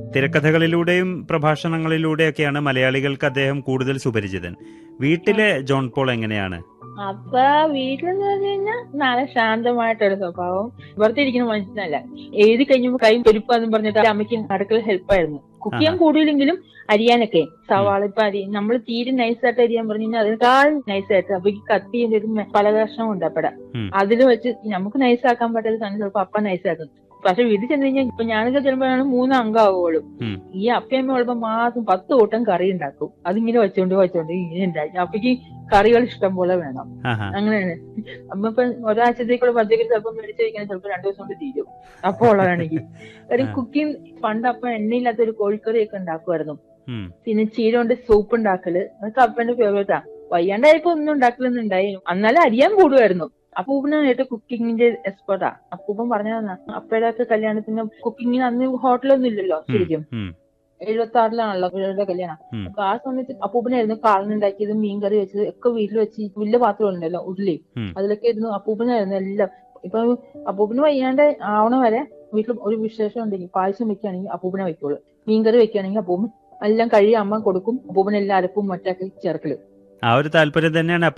തിരക്കഥകളിലൂടെയും പ്രഭാഷണങ്ങളിലൂടെയൊക്കെയാണ് മലയാളികൾക്ക് അദ്ദേഹം കൂടുതൽ സുപരിചിതൻ വീട്ടിലെ ജോൺ പോൾ എങ്ങനെയാണ് അപ്പൊ വീട്ടിലെന്ന് പറഞ്ഞു കഴിഞ്ഞാൽ നല്ല ശാന്തമായിട്ടൊരു സ്വഭാവം വെറുതെ ഇരിക്കുന്ന മനുഷ്യനല്ല എഴുതി കഴിഞ്ഞപ്പോ കൈ പെരുപ്പാന്ന് പറഞ്ഞിട്ട് അമ്മയ്ക്ക് അടുക്കള ഹെൽപ്പായിരുന്നു കുക്ക് ചെയ്യാൻ ആഹാ. കൂടുതലെങ്കിലും അരിയാനൊക്കെ സവാള ഇപ്പൊ അരി നമ്മൾ തീരെ നൈസായിട്ട് അരിയാൻ പറഞ്ഞു കഴിഞ്ഞാൽ അതിനേക്കാൾ നൈസായിട്ട് അപ്പൊ ഈ കത്തിയുടെ ഒരു മെ- പല കഷ്ണം ഉണ്ട് അപ്പട ഉം. അതിൽ വെച്ച് നമുക്ക് നൈസാക്കാൻ പറ്റാത്ത സാധനം ചിലപ്പോ അപ്പ നൈസാക്കും പക്ഷെ വീട്ടിൽ ചെന്ന് കഴിഞ്ഞാൽ ഇപ്പൊ ഞാനൊക്കെ ചിലപ്പോഴാണ് മൂന്ന് അംഗമാവുള്ളൂ ഉം. ഈ അപ്പയമ്മ ഉള്ളപ്പോ മാസം പത്ത് കൂട്ടം കറി ഉണ്ടാക്കും അതിങ്ങനെ വെച്ചോണ്ട് വെച്ചോണ്ട് ഇങ്ങനെ ഉണ്ടാക്കി അപ്പക്ക് കറികൾ ഇഷ്ടം പോലെ വേണം ആഹാ അങ്ങനെയാണ് അമ്മ ഇപ്പൊ ഒരാഴ്ചത്തേക്കുള്ള പച്ചക്കറി ചിലപ്പോൾ മേടിച്ച് കഴിക്കാൻ ചിലപ്പോൾ രണ്ടു ദിവസം കൊണ്ട് തീരും അപ്പൊ ഉള്ളതാണെങ്കിൽ ഒരു ആ. കുക്കിംഗ് പണ്ട് അപ്പൊ എണ്ണയില്ലാത്ത ഒരു കോഴിക്കറിയൊക്കെ ഉണ്ടാക്കുമായിരുന്നു ഉം. പിന്നെ ചീര കൊണ്ട് സൂപ്പ് ഉണ്ടാക്കല് അതൊക്കെ അപ്പന്റെ ഫേവറേറ്റാ വയ്യാണ്ടായപ്പോ ഒന്നും ഉണ്ടാക്കലൊന്നുണ്ടായി എന്നാലും അറിയാൻ കൂടുമായിരുന്നു അപ്പൂപ്പനായിട്ട് കുക്കിങ്ങിന്റെ എക്സ്പെർട്ടാ അപ്പൂപ്പൻ പറഞ്ഞ അപ്പയുടെ ഒക്കെ കല്യാണത്തിന് കുക്കിങ്ങിന് അന്ന് ഹോട്ടലൊന്നും ഇല്ലല്ലോ ഉം. ശരിക്കും ഉം. എഴുപത്തി ആറിലാണല്ലോ ഇവരുടെ കല്യാണം ഉം. അപ്പൊ ആ സമയത്ത് അപ്പൂപ്പനായിരുന്നു കാളനുണ്ടാക്കിയത് മീൻകറി വെച്ചത് ഒക്കെ വീട്ടിൽ വെച്ച് വലിയ പാത്രം ഉണ്ടല്ലോ ഉരുളി ഉം. അതിലൊക്കെ ഇരുന്നു അപ്പൂപ്പനായിരുന്നു എല്ലാം ഇപ്പൊ അപ്പൂപ്പന് വയ്യാണ്ട് ആവണ വരെ വീട്ടിൽ ഒരു വിശേഷം ഉണ്ടെങ്കിൽ പായസം വെക്കുകയാണെങ്കിൽ അപ്പൂപ്പനെ വെക്കുള്ളൂ മീൻകറി വെക്കുകയാണെങ്കിൽ അപ്പൂപ്പൻ എല്ലാം കഴിയും അമ്മ കൊടുക്കും അപ്പൂപ്പൻ എല്ലാ അരപ്പും മറ്റൊക്കെ ചേർക്കല് ആ ഒരു താല്പര്യം തന്നെയാണ്